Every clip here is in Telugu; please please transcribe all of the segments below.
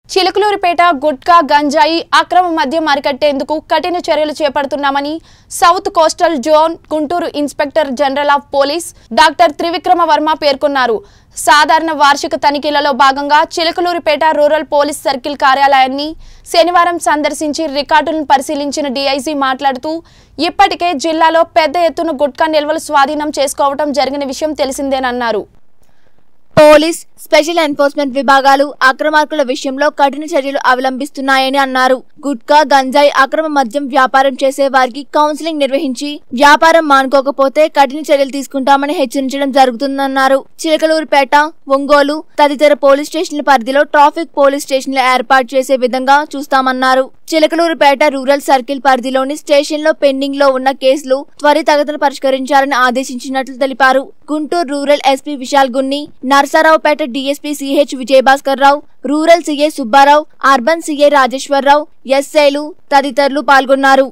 చిలుకలూరిపేట గుట్కా గంజాయి అక్రమ మద్యం అరికట్టేందుకు కఠిన చర్యలు చేపడుతున్నామని south coastal zone Guntur inspector general of police doctor Trivikrama Varma పేర్కొన్నారు సాధారణ వార్షిక తనిఖీలలో భాగంగా చిలుకలూరిపేట రూరల్ పోలీస్ సర్కిల్ కార్యాలయాన్ని శనివారం సందర్శించి రికార్డులను పరిశీలించిన డీఐజీ మాట్లాడుతూ ఇప్పటికే జిల్లాలో పెద్ద ఎత్తున గుట్కా నిల్వలు స్వాధీనం చేసుకోవడం జరిగిన విషయం తెలిసిందేనన్నారు పోలీస్ స్పెషల్ ఎన్ఫోర్స్మెంట్ విభాగాలు అక్రమార్కుల విషయంలో కఠిన చర్యలు అవలంబిస్తున్నాయని అన్నారు గుట్కా గంజాయి అక్రమ మద్యం వ్యాపారం చేసే వారికి కౌన్సిలింగ్ నిర్వహించి వ్యాపారం మానుకోకపోతే కఠిన చర్యలు తీసుకుంటామని హెచ్చరించడం జరుగుతుందన్నారు చిలకలూరుపేట ఒంగోలు తదితర పోలీస్ స్టేషన్ల పరిధిలో ట్రాఫిక్ పోలీస్ స్టేషన్లు ఏర్పాటు చేసే విధంగా చూస్తామన్నారు చిలకలూరుపేట రూరల్ సర్కిల్ పరిధిలోని స్టేషన్లో పెండింగ్ లో ఉన్న కేసులు త్వరితగతిన పరిష్కరించాలని ఆదేశించినట్లు తెలిపారు Guntur rural SP Vishal Gunni Narasaraopet DSP CH Vijaya Bhaskar Rao rural CI Subba Rao urban CI Rajeswara Rao ఎస్ఐలు తదితరులు పాల్గొన్నారు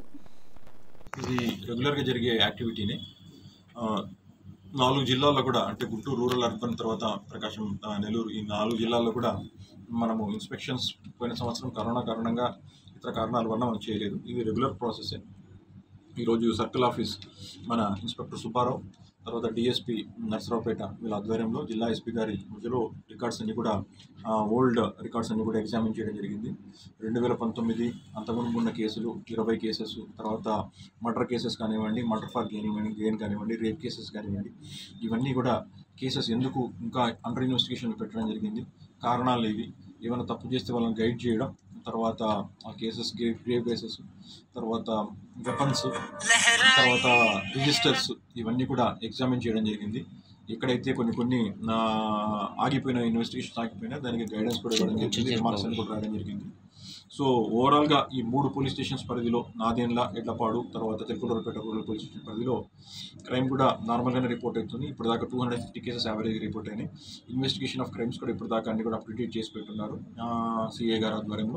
ఇది రెగ్యులర్గా జరిగే యాక్టివిటీనే ఆ, నాలుగు జిల్లాల్లో కూడా అంటే గుంటూరు రూరల్ అర్బన్ తర్వాత ప్రకాశం ఆ, నెల్లూరు ఈ నాలుగు జిల్లాల్లో కూడా మనము ఇన్స్పెక్షన్స్ పోయిన సంవత్సరం కరోనా కారణంగా ఇతర కారణాల వల్ల మనం చేయలేదు ఇది రెగ్యులర్ ప్రాసెసే ఈరోజు సర్కిల్ ఆఫీస్ మన ఇన్స్పెక్టర్ సుబ్బారావు తర్వాత డిఎస్పి నర్సరావుపేట వీళ్ళ ఆధ్వర్యంలో జిల్లా ఎస్పీ గారి మధ్యలో రికార్డ్స్ అన్ని కూడా ఓల్డ్ రికార్డ్స్ అన్ని కూడా ఎగ్జామిన్ చేయడం జరిగింది రెండు వేల పంతొమ్మిది అంతకుముందు ఉన్న కేసులు ఇరవై కేసెస్ తర్వాత మర్డర్ కేసెస్ కానివ్వండి మర్డర్ ఫార్ కానివ్వండి గెయిన్ కానివ్వండి రేప్ కేసెస్ కానివ్వండి ఇవన్నీ కూడా కేసెస్ ఎందుకు ఇంకా అండర్ ఇన్వెస్టిగేషన్ పెట్టడం జరిగింది కారణాలు ఇవి ఏమైనా తప్పు చేస్తే వాళ్ళని గైడ్ చేయడం తర్వాత ఆ కేసెస్ గ్రేవ్ కేసెస్ తర్వాత వెపన్స్ తర్వాత రిజిస్టర్స్ ఇవన్నీ కూడా ఎగ్జామిన్ చేయడం జరిగింది ఎక్కడైతే కొన్ని కొన్ని ఆ, ఆగిపోయిన ఇన్వెస్టిగేషన్ ఆగిపోయినా దానికి గైడెన్స్ కూడా ఇవ్వడం జరిగింది రిమార్క్స్ అని కూడా రాయడం జరిగింది సో ఓవరాల్గా ఈ మూడు పోలీస్ స్టేషన్స్ పరిధిలో నాదేన్ల ఎడ్లపాడు తర్వాత తెలుగులపేట రూరల్ పోలీస్ స్టేషన్ పరిధిలో క్రైమ్ కూడా నార్మల్గానే రిపోర్ట్ అవుతుంది ఇప్పుడు దాకా two hundred fifty cases average report అయినాయి ఇన్వెస్టిగేషన్ ఆఫ్ క్రైమ్స్ కూడా ఇప్పుడు దాకా అన్ని కూడా అప్డేట్ చేసి పెట్టున్నారు సిఏ గారి ఆధ్వర్యంలో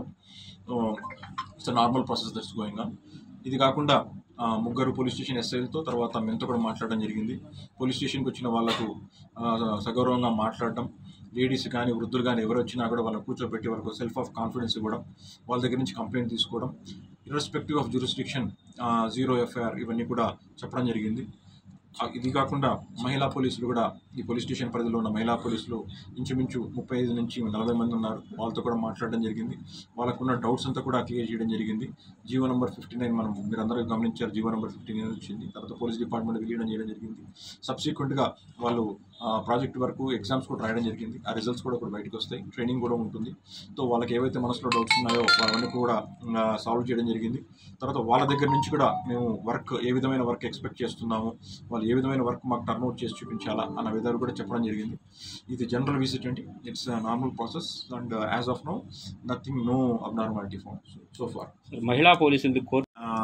it's normal process that's going on ఇది కాకుండా ఆ, ముగ్గురు పోలీస్ స్టేషన్ ఎస్ఐలతో తర్వాత మెంతో కూడా మాట్లాడడం జరిగింది పోలీస్ స్టేషన్కి వచ్చిన వాళ్ళకు ఆ, సగౌరవంగా మాట్లాడడం లేడీస్ కానీ వృద్ధులు కానీ ఎవరు వచ్చినా కూడా వాళ్ళని కూర్చోబెట్టి వాళ్ళకు సెల్ఫ్ ఆఫ్ కాన్ఫిడెన్స్ ఇవ్వడం వాళ్ళ దగ్గర నుంచి కంప్లైంట్ తీసుకోవడం irrespective of jurisdiction zero FIR ఇవన్నీ కూడా చెప్పడం జరిగింది ఆ, ఇది కాకుండా మహిళా పోలీసులు కూడా ఈ పోలీస్ స్టేషన్ పరిధిలో ఉన్న మహిళా పోలీసులు ఇంచుమించు ముప్పై ఐదు నుంచి నలభై మంది ఉన్నారు వాళ్ళతో కూడా మాట్లాడడం జరిగింది వాళ్ళకున్న డౌట్స్ అంతా కూడా క్లియర్ చేయడం జరిగింది జీవో నెంబర్ ఫిఫ్టీ నైన్ మనం మీరు అందరూ గమనించారు జీవో నెంబర్ ఫిఫ్టీ నైన్ వచ్చింది తర్వాత పోలీస్ డిపార్ట్మెంట్ విలీనం చేయడం జరిగింది సబ్సిక్వెంట్గా వాళ్ళు ప్రాజెక్ట్ వరకు ఎగ్జామ్స్ కూడా రాయడం జరిగింది ఆ రిజల్ట్స్ కూడా ఇప్పుడు బయటకు వస్తాయి ట్రైనింగ్ కూడా ఉంటుంది సో వాళ్ళకి ఏవైతే మనసులో డౌట్స్ ఉన్నాయో వాళ్ళన్నీ కూడా సాల్వ్ చేయడం జరిగింది తర్వాత వాళ్ళ దగ్గర నుంచి కూడా మేము వర్క్ ఏ విధమైన వర్క్ ఎక్స్పెక్ట్ చేస్తున్నాము వాళ్ళు ఏ విధమైన వర్క్ మాకు టర్న్అవుట్ చేసి చూపించాలా అన్న విధాలు కూడా చెప్పడం జరిగింది ఇది జనరల్ విజిట్ అండి it's normal process and as of no nothing no abnormality found so far మహిళా పోలీసులు కోర్టు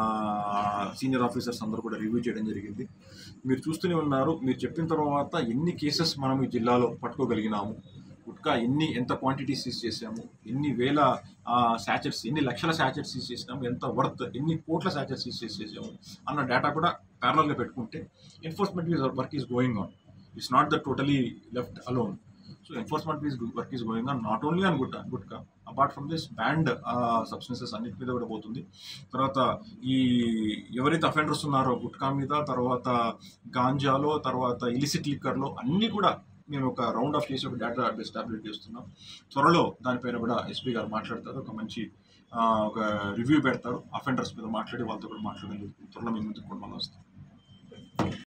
సీనియర్ ఆఫీసర్స్ అందరూ కూడా రివ్యూ చేయడం జరిగింది మీరు చూస్తూనే ఉన్నారు మీరు చెప్పిన తర్వాత ఎన్ని కేసెస్ మనం ఈ జిల్లాలో పట్టుకోగలిగినాము గుట్కా ఎన్ని ఎంత క్వాంటిటీ సీజ్ చేసాము ఎన్ని వేల శాచెట్స్ ఎన్ని లక్షల శాచెట్స్ సీజ్ చేసినాము ఎంత వర్త్ ఎన్ని కోట్ల శాచెట్స్ సీజ్ చేసేసాము అన్న డేటా కూడా ప్యారల్గా పెట్టుకుంటే enforcement work is going on it's not the totally left alone so enforcement is work is going on not only on gutka gutka apart from this banned substances అన్నిటి మీద కూడా పోతుంది తర్వాత ఈ ఎవరైతే అఫెండర్స్ ఉన్నారో గుట్కా మీద తర్వాత గాంజాలో తర్వాత ఇలిసిట్ లిక్కర్లో అన్నీ కూడా మేము ఒక రౌండ్ ఆఫ్ చేసి ఒక డేటా ఎస్టాబ్లిష్ చేస్తున్నాం త్వరలో దానిపైన కూడా ఎస్పీ గారు మాట్లాడతారు ఒక మంచి ఆ, ఒక రివ్యూ పెడతారు అఫెండర్స్ మీద మాట్లాడి వాళ్ళతో కూడా మాట్లాడడం జరుగుతుంది త్వరలో మేము ముందుకు కూడా మళ్ళీ వస్తాం